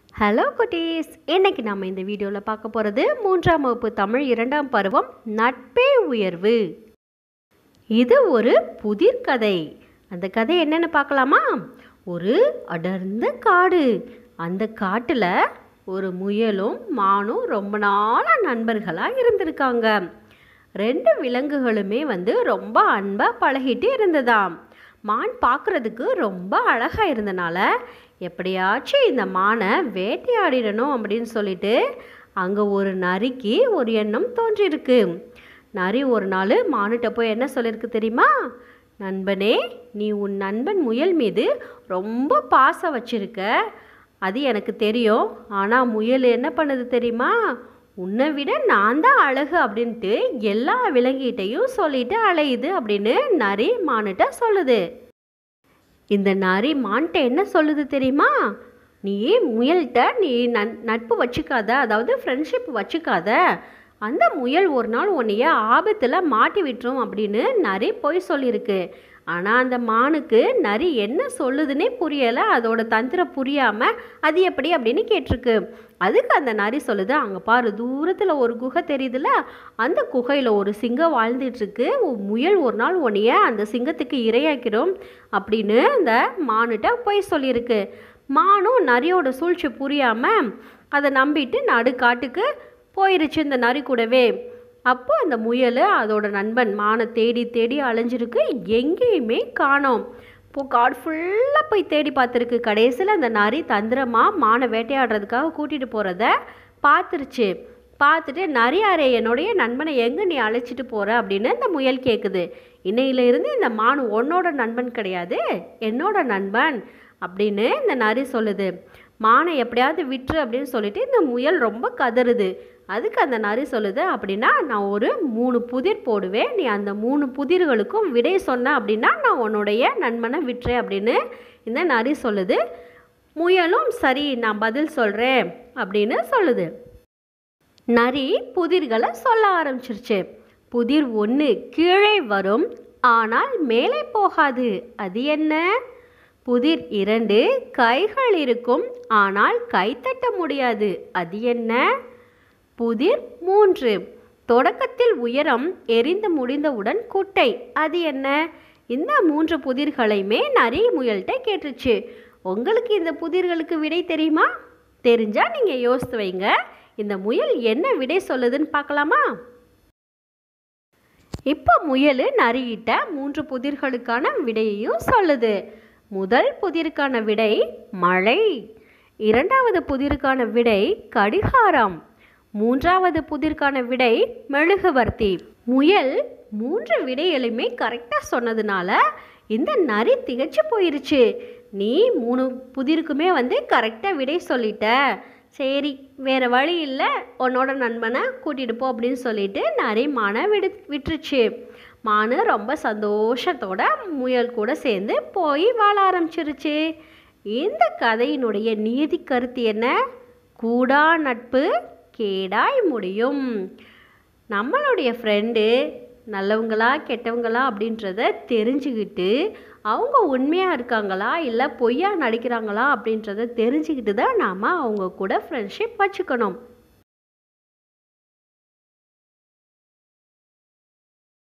hello குட்டீஸ் இன்னைக்கு நம்ம இந்த வீடியோவில் பார்க்க போகிறது மூன்றாம் வகுப்பு தமிழ் இரண்டாம் பருவம் நட்பே உயர்வு இது ஒரு புதிர் கதை அந்த கதை என்னன்னு பார்க்கலாமா ஒரு அடர்ந்த காடு அந்த காட்டில் ஒரு முயலும் மானும் ரொம்ப நாளாக நண்பர்களாக இருந்திருக்காங்க ரெண்டு விலங்குகளுமே வந்து ரொம்ப அன்பாக பழகிட்டு இருந்ததாம் மான் பார்க்குறதுக்கு ரொம்ப அழகாக இருந்தனால எப்படியாச்சும் இந்த மானை வேட்டையாடிடணும் அப்படின்னு சொல்லிட்டு அங்கே ஒரு நரிக்கு ஒரு எண்ணம் தோன்றியிருக்கு நரி ஒரு நாள் மானுட்ட போய் என்ன சொல்லியிருக்கு தெரியுமா நண்பனே நீ உன் நண்பன் முயல் மீது ரொம்ப பாசம் வச்சிருக்க அது எனக்கு தெரியும் ஆனால் முயல் என்ன பண்ணுது தெரியுமா உன்னை விட நான் தான் அழகு அப்படின்ட்டு எல்லா விலங்கிட்டையும் சொல்லிட்டு அலையுது அப்படின்னு நரி மானுட்ட சொல்லுது இந்த நரி மான்ட்ட என்ன சொல்லுது தெரியுமா நீ முயல்கிட்ட நீ நன் நட்பு வச்சுக்காத அதாவது ஃப்ரெண்ட்ஷிப் வச்சுக்காத அந்த முயல் ஒரு நாள் உன்னைய ஆபத்தில் மாட்டி விட்டுரும் அப்படின்னு நரி போய் சொல்லியிருக்கு ஆனால் அந்த மானுக்கு நரி என்ன சொல்லுதுன்னே புரியலை அதோட தந்திரம் புரியாமல் அது எப்படி அப்படின்னு கேட்டிருக்கு அதுக்கு அந்த நரி சொல்லுது அங்கே பாரு தூரத்தில் ஒரு குகை தெரியுதுல்ல அந்த குகையில் ஒரு சிங்கம் வாழ்ந்துட்டுருக்கு முயல் ஒரு நாள் உன்னைய அந்த சிங்கத்துக்கு இரையாக்கிடும் அப்படின்னு அந்த மானுட்ட போய் சொல்லியிருக்கு மானும் நரியோட சூழ்ச்சி புரியாமல் அதை நம்பிட்டு நடு காட்டுக்கு போயிருச்சு இந்த நரி கூடவே அப்போ அந்த முயல் அதோட நண்பன் மானை தேடி தேடி அலைஞ்சிருக்கு எங்கேயுமே காணோம் இப்போ காடு ஃபுல்லாக போய் தேடி பார்த்துருக்கு கடைசியில் அந்த நரி தந்திரமாக மானை வேட்டையாடுறதுக்காக கூட்டிகிட்டு போகிறத பார்த்துருச்சு பார்த்துட்டு நரியாரே என்னுடைய நண்பனை எங்கே நீ அழைச்சிட்டு போகிற அப்படின்னு இந்த முயல் கேட்குது இன்னையிலிருந்து இந்த மான் உன்னோட நண்பன் கிடையாது என்னோட நண்பன் அப்படின்னு இந்த நரி சொல்லுது மானை எப்படியாவது விட்டுரு அப்படின்னு சொல்லிட்டு இந்த முயல் ரொம்ப கதறுது அதுக்கு அந்த நரி சொல்லுது அப்படின்னா நான் ஒரு மூணு புதிர் போடுவேன் நீ அந்த மூணு புதிர்களுக்கும் விடை சொன்ன அப்படின்னா நான் உன்னுடைய நண்பனை விட்டுறேன் அப்படின்னு இந்த நரி சொல்லுது முயலும் சரி நான் பதில் சொல்கிறேன் அப்படின்னு சொல்லுது நரி புதிர்களை சொல்ல ஆரம்பிச்சிருச்சு புதிர் ஒன்று கீழே வரும் ஆனால் மேலே போகாது அது என்ன புதிர் இரண்டு கைகள் இருக்கும் ஆனால் கைத்தட்ட முடியாது அது என்ன புதிர் மூன்று தொடக்கத்தில் உயரம் எரிந்து முடிந்தவுடன் குட்டை அது என்ன இந்த மூன்று புதிர்களையுமே நரி முயல்கிட்ட கேட்டுருச்சு உங்களுக்கு இந்த புதிர்களுக்கு விடை தெரியுமா தெரிஞ்சா நீங்கள் யோசித்து வைங்க இந்த முயல் என்ன விடை சொல்லுதுன்னு பார்க்கலாமா இப்போ முயல் நரியிட்ட மூன்று புதிர்களுக்கான விடையையும் சொல்லுது முதல் புதிருக்கான விடை மழை இரண்டாவது புதிருக்கான விடை கடிகாரம் மூன்றாவது புதிர்க்கான விடை மெழுகுவர்த்தி முயல் மூன்று விடைகளுமே கரெக்டாக சொன்னதுனால இந்த நரி திகச்சு போயிருச்சு நீ மூணு புதிருக்குமே வந்து கரெக்டாக விடை சொல்லிட்ட சரி வேறு வழி இல்லை உன்னோட நண்பனை கூட்டிகிட்டு போ அப்படின்னு சொல்லிட்டு நரி மானை விடு விட்டுருச்சு மானு ரொம்ப சந்தோஷத்தோட முயல் கூட சேர்ந்து போய் வாழ ஆரம்பிச்சிருச்சு இந்த கதையினுடைய நீதி கருத்து என்ன கூடா நட்பு கேடாய் முடியும் நம்மளுடைய ஃப்ரெண்டு நல்லவங்களா கெட்டவங்களா அப்படின்றத தெரிஞ்சுக்கிட்டு அவங்க உண்மையாக இருக்காங்களா இல்லை பொய்யா நடிக்கிறாங்களா அப்படின்றத தெரிஞ்சுக்கிட்டு தான் நாம் அவங்க கூட ஃப்ரெண்ட்ஷிப் வச்சுக்கணும்